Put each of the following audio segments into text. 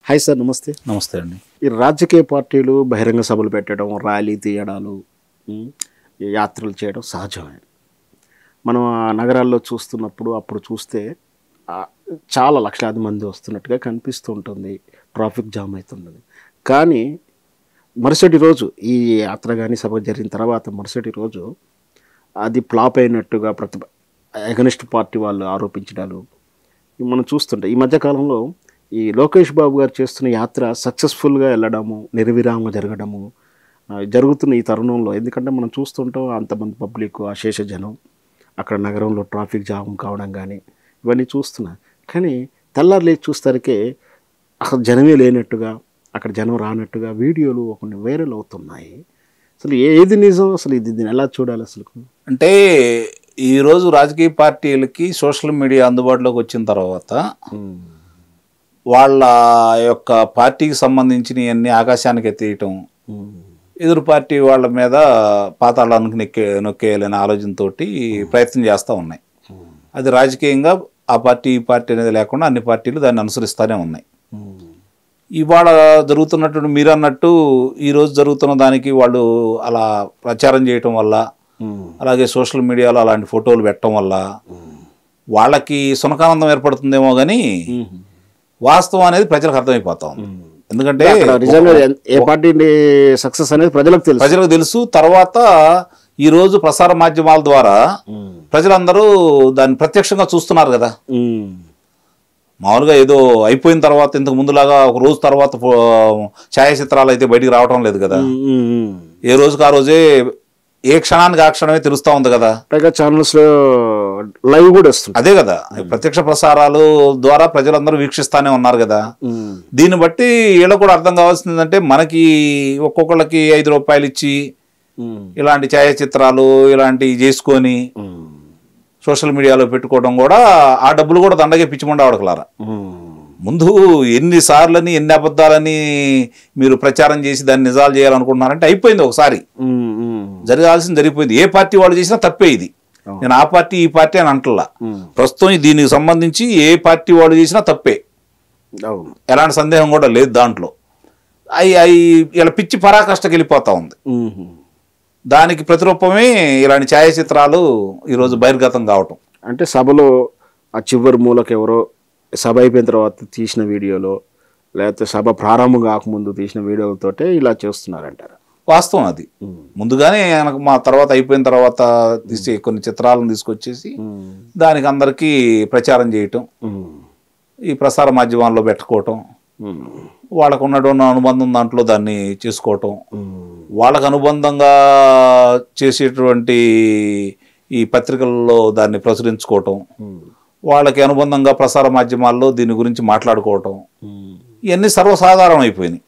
Hi sir నమస్తే నమస్తే అండి ఈ రాజకీయ పార్టీలు బహిరంగ సభలు పెట్టడం ర్యాలీ తీయడాలు ఉమ్, ఈ యాత్రలు చేయడం సహజమే మనం ఆ నగరాల్లో చూస్తున్నప్పుడు అప్పుడు చూస్తే ఆ, చాలా లక్షలాది మంది వస్తున్నట్టుగా కనిపిస్తూ ఉంటుంది ట్రాఫిక్ జామ్ అవుతున్నది కానీ మరుసటి రోజు ఈ యాత్ర కానీ సభ జరిగిన తర్వాత మరుసటి రోజు అది ఫ్లాప్ అయినట్టుగా ప్రతి ఎగనిస్ట్ పార్టీ వాళ్ళు ఆరోపించడాలు ఇవి మనం చూస్తుంటే ఈ మధ్యకాలంలో ఈ లోకేష్ బాబు గారు చేస్తున్న యాత్ర సక్సెస్ఫుల్గా వెళ్ళడము నిర్విరామంగా జరగడము ఆ, జరుగుతున్న ఈ తరుణంలో ఎందుకంటే మనం చూస్తుంటాం అంతమంది పబ్లిక్ అశేష జనం అక్కడ నగరంలో ట్రాఫిక్ జామ్ కావడం కానీ ఇవన్నీ చూస్తున్నా కానీ తెల్లారు లేచి చూస్తారికే అసలు జనమే లేనట్టుగా అక్కడ జనం రానట్టుగా వీడియోలు కొన్ని వైరల్ అవుతున్నాయి అసలు ఏది నిజం అసలు ఇది దీన్ని ఎలా చూడాలి అసలు అంటే ఈరోజు రాజకీయ పార్టీలకి సోషల్ మీడియా అందుబాటులోకి వచ్చిన తర్వాత వాళ్ళ యొక్క పార్టీకి సంబంధించినవన్నీ ఆకాశానికి ఎత్తేయటం ఎదురు పార్టీ వాళ్ళ మీద పాతాళానికి నెక్కే నొక్కేయాలనే ఆలోచనతోటి ప్రయత్నం చేస్తూ ఉన్నాయి అది రాజకీయంగా ఆ పార్టీ ఈ పార్టీ అనేది లేకుండా అన్ని పార్టీలు దాన్ని అనుసరిస్తూనే ఉన్నాయి ఇవాళ జరుగుతున్నటువంటి మీరు అన్నట్టు ఈరోజు జరుగుతున్న దానికి వాళ్ళు అలా ప్రచారం చేయటం వల్ల అలాగే సోషల్ మీడియాలో అలాంటి ఫోటోలు పెట్టడం వల్ల వాళ్ళకి సునకానందం ఏర్పడుతుందేమో కానీ వాస్తవం అనేది ప్రజలకు అర్థమైపోతా ఉంది ఎందుకంటే అక్కడ నిజంగా ఎన్- ఏ పార్టీ సక్సెస్ అనేది ప్రజలకు తెలుసు ప్రజలకు తెలుసు తర్వాత ఈ రోజు ప్రసార మాధ్యమాల ద్వారా ప్రజలందరూ దాన్ని ప్రత్యక్షంగా చూస్తున్నారు కదా ఉమ్. మామూలుగా ఏదో అయిపోయిన తర్వాత ఇంతకు ముందులాగా ఒక రోజు తర్వాత ఫో- ఛాయాచిత్రాలు అయితే బయటికి రావటం లేదు కదా ఉమ్, ఉమ్, ఉమ్. ఏ రోజుకి ఆ రోజే ఏ క్షణానికి ఆ క్షణమే తెలుస్తూ ఉంది కదా పైగా ఛానల్స్ లో లైవ్ కూడా వస్తుంది అదే కదా ప్రత్యక్ష ప్రసారాలు ద్వారా ప్రజలందరూ వీక్షిస్తానే ఉన్నారు కదా ఉమ్. దీన్ని బట్టి వీళ్ళకు కూడా అర్థం కావాల్సింది ఏంటంటే మనకి ఒక్కొక్కళ్ళకి ఐదు రూపాయలు ఇచ్చి ఉమ్. ఇలాంటి ఛాయాచిత్రాలు ఇలాంటివి చేసుకొని ఉమ్. సోషల్ మీడియాలో పెట్టుకోవడం కూడా ఆ డబ్బులు కూడా దండగే పిచ్చిమండ ఆడకలారా ఉమ్. ముందు ఎన్ని సార్లని ఎన్ని అబద్ధాలని మీరు ప్రచారం చేసి దాన్ని నిజాలు చేయాలనుకుంటున్నారంటే అయిపోయింది ఒకసారి ఉమ్. ఉమ్. జరగాల్సింది జరిగిపోయింది ఏ పార్టీ వాళ్ళు చేసినా తప్పే ఇది నేను ఆ పార్టీ ఈ పార్టీ అని అంటలా ఉమ్. ప్రస్తుతం దీనికి సంబంధించి ఏ పార్టీ వాళ్ళు చేసినా తప్పే అవును ఎలాంటి సందేహం కూడా లేదు దాంట్లో అవి అవి ఇలా పిచ్చి పరాకాష్ఠకి వెళ్ళిపోతా ఉంది ఉమ్. దానికి ప్రతిరూపమే ఇలాంటి ఛాయాచిత్రాలు ఈరోజు బహిర్గతం కావటం అంటే సభలో ఆ చివరి మూలకు ఎవరో సభ అయిపోయిన తర్వాత తీసిన వీడియోలో లేకపోతే సభ ప్రారంభం కాకముందు తీసిన వీడియోలతోటే ఇలా చేస్తున్నారంటారు వాస్తవం అది ముందుగానే ఆయనకు మా తర్వాత అయిపోయిన తర్వాత తీసే కొన్ని చిత్రాలను తీసుకొచ్చేసి దానికి అందరికీ ప్రచారం చేయటం ఉమ్. ఈ ప్రసార మాధ్యమాల్లో పెట్టుకోవటం ఉమ్. వాళ్ళకు ఉన్నటువంటి అనుబంధం దాంట్లో దాన్ని చేసుకోవటం ఉమ్. వాళ్ళకు అనుబంధంగా చేసేటువంటి ఈ పత్రికల్లో దాన్ని ప్రచురించుకోవటం ఉమ్. వాళ్ళకి అనుబంధంగా ప్రసార మాధ్యమాల్లో దీని గురించి మాట్లాడుకోవటం ఉమ్. ఇవన్నీ సర్వసాధారణం అయిపోయినాయి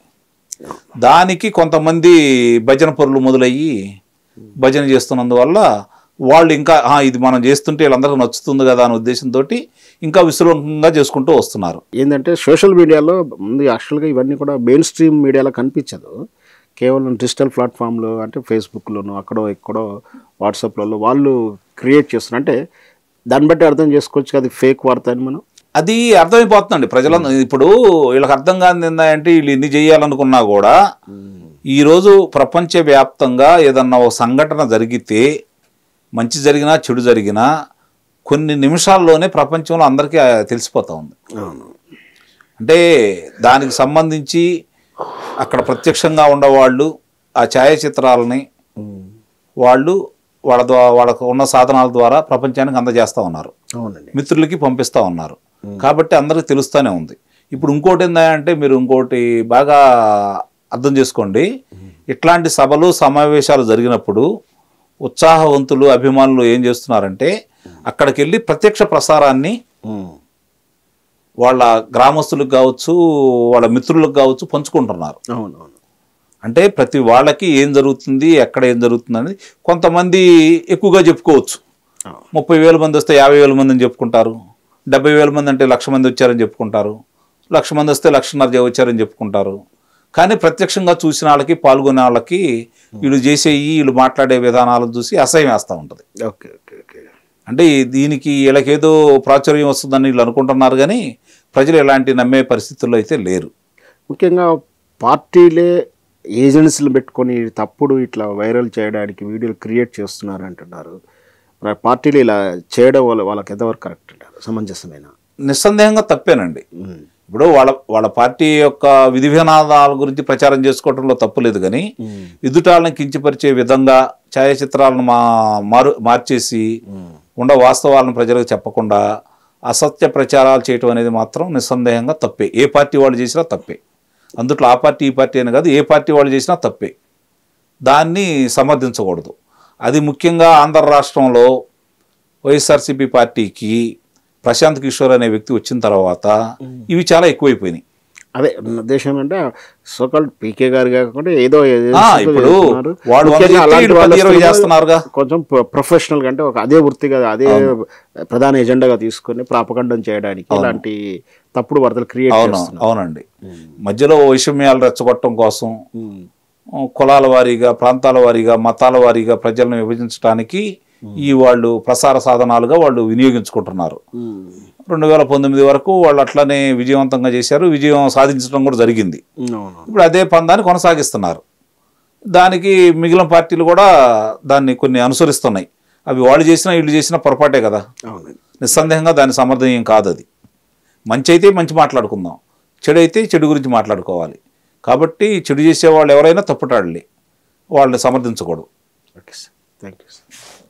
దానికి కొంతమంది భజన పరులు మొదలయ్యి భజన చేస్తున్నందువల్ల వాళ్ళు ఇంకా "ఆ, ఇది మనం చేస్తుంటే వీళ్ళందరికీ నచ్చుతుంది కదా అనే ఉద్దేశంతో ఇంకా విస్తృతంగా చేసుకుంటూ వస్తున్నారు ఏంటంటే సోషల్ మీడియాలో ముందు యాక్చువల్గా ఇవన్నీ కూడా మెయిన్ స్ట్రీమ్ మీడియాలో కనిపించదు కేవలం డిజిటల్ ప్లాట్ఫామ్లో అంటే ఫేస్బుక్లోనో అక్కడో ఇక్కడో వాట్సాప్లలో వాళ్ళు క్రియేట్ చేస్తున్నారు అంటే దాన్ని బట్టి అర్థం చేసుకోవచ్చు అది ఫేక్ వార్త అని మనం అది అర్థమైపోతుందండి ప్రజలందరూ ఇప్పుడు వీళ్ళకి అర్థం కాని ఏంటంటే వీళ్ళు ఎన్ని చేయాలనుకున్నా కూడా ఈరోజు ప్రపంచవ్యాప్తంగా ఏదన్నా ఒక సంఘటన జరిగితే మంచి జరిగినా చెడు జరిగినా కొన్ని నిమిషాల్లోనే ప్రపంచంలో అందరికీ ఆ తెలిసిపోతా ఉంది అవును అంటే దానికి సంబంధించి అక్కడ ప్రత్యక్షంగా ఉండేవాళ్ళు ఆ ఛాయాచిత్రాలని వాళ్ళు వాళ్ళ ద్వారా వాళ్ళకు ఉన్న సాధనాల ద్వారా ప్రపంచానికి అందజేస్తూ ఉన్నారు అవునండి మిత్రులకి పంపిస్తూ ఉన్నారు కాబట్టి అందరికీ తెలుస్తూనే ఉంది ఇప్పుడు ఇంకోటి ఏంటంటే మీరు ఇంకోటి బాగా అర్థం చేసుకోండి ఇట్లాంటి సభలు సమావేశాలు జరిగినప్పుడు ఉత్సాహవంతులు అభిమానులు ఏం చేస్తున్నారంటే అక్కడికి వెళ్ళి ప్రత్యక్ష ప్రసారాన్ని ఉమ్. వాళ్ళ గ్రామస్తులకు కావచ్చు వాళ్ళ మిత్రులకు కావచ్చు పంచుకుంటున్నారు అవును అవును అంటే ప్రతి వాళ్ళకి ఏం జరుగుతుంది ఎక్కడ ఏం జరుగుతుంది అనేది కొంతమంది ఎక్కువగా చెప్పుకోవచ్చు అవును. ముప్పై వేల మంది వస్తే యాభై వేల మంది అని చెప్పుకుంటారు డెబ్బై వేల మంది అంటే లక్ష మంది వచ్చారని చెప్పుకుంటారు లక్ష మంది వస్తే లక్షన్నర వచ్చారని చెప్పుకుంటారు కానీ ప్రత్యక్షంగా చూసిన వాళ్ళకి పాల్గొనే వాళ్ళకి వీళ్ళు చేసే ఈ వీళ్ళు మాట్లాడే విధానాలను చూసి అసహ్యం వేస్తూ ఉంటుంది ఓకే ఓకే ఓకే అంటే ఈ- దీనికి వీళ్ళకేదో ప్రాచుర్యం వస్తుందని వీళ్ళు అనుకుంటున్నారు కానీ ప్రజలు ఎలాంటి నమ్మే పరిస్థితుల్లో అయితే లేరు ముఖ్యంగా పార్టీలే ఏజెన్సీలు పెట్టుకొని తప్పుడు ఇట్లా వైరల్ చేయడానికి వీడియోలు క్రియేట్ చేస్తున్నారు అంటున్నారు మరి పార్టీలు ఇలా చేయడం వల్ల వాళ్ళకి ఎంతవరకు కరెక్ట్ అంటారు సమంజసమైన నిస్సందేహంగా తప్పేనండి ఇప్పుడు వాళ్ళ వాళ్ళ పార్టీ యొక్క విధి విధానాల గురించి ప్రచారం చేసుకోవడంలో తప్పు లేదు కానీ ఎదుటాలను కించపరిచే విధంగా ఛాయాచిత్రాలను మా మారు మార్చేసి ఉండ వాస్తవాలను ప్రజలకు చెప్పకుండా అసత్య ప్రచారాలు చేయటం అనేది మాత్రం నిస్సందేహంగా తప్పే ఏ పార్టీ వాళ్ళు చేసినా తప్పే అందుట్లో ఆ పార్టీ ఈ పార్టీ అని కాదు ఏ పార్టీ వాళ్ళు చేసినా తప్పే దాన్ని సమర్థించకూడదు అది ముఖ్యంగా ఆంధ్ర రాష్ట్రంలో వైఎస్ఆర్సీపీ పార్టీకి ప్రశాంత్ కిషోర్ అనే వ్యక్తి వచ్చిన తర్వాత ఇవి చాలా ఎక్కువైపోయినాయి అదే నా ఉద్దేశం అంటే సోకాల్ పీకే గారు కాకుండా ఏదో ఆ, ఏజెన్సీతో ఇప్పుడు చేస్తున్నారు. వాడు వంద ముఖ్యంగా చెప్తే అలాంటి వీడు వాళ్ళ పది ఇరవై వస్తువులు చేస్తున్నారుగా. కొంచెం ప్రొఫెషనల్ అంటే ఒక అదే వృత్తిగా అదే ప్రధాన ఎజెండాగా తీసుకొని ప్రాపగండం చేయడానికి ఇలాంటి తప్పుడు వార్తలు క్రియేట్ అవును చేస్తున్నారు అవునండి మధ్యలో వైషమ్యాలు రెచ్చగొట్టడం కోసం ఉమ్. కులాల వారీగా ప్రాంతాల వారీగా మతాల వారీగా ప్రజలను విభజించడానికి ఈ వాళ్ళు ప్రసార సాధనాలుగా వాళ్ళు వినియోగించుకుంటున్నారు ఉమ్. రెండు వేల పంతొమ్మిది వరకు వాళ్ళు అట్లనే విజయవంతంగా చేశారు విజయం సాధించడం కూడా జరిగింది అవును ఇప్పుడు అదే పందాన్ని కొనసాగిస్తున్నారు దానికి మిగిలిన పార్టీలు కూడా దాన్ని కొన్ని అనుసరిస్తున్నాయి అవి వాళ్ళు చేసినా వీళ్ళు చేసినా పొరపాటే కదా అవునండి నిస్సందేహంగా దాని సమర్థనీయం కాదు అది మంచి అయితే మంచి మాట్లాడుకుందాం చెడు అయితే చెడు గురించి మాట్లాడుకోవాలి కాబట్టి చెడు చేసే వాళ్ళు ఎవరైనా తప్పుటాడలే వాళ్ళని సమర్థించకూడదు okay sir thank you sir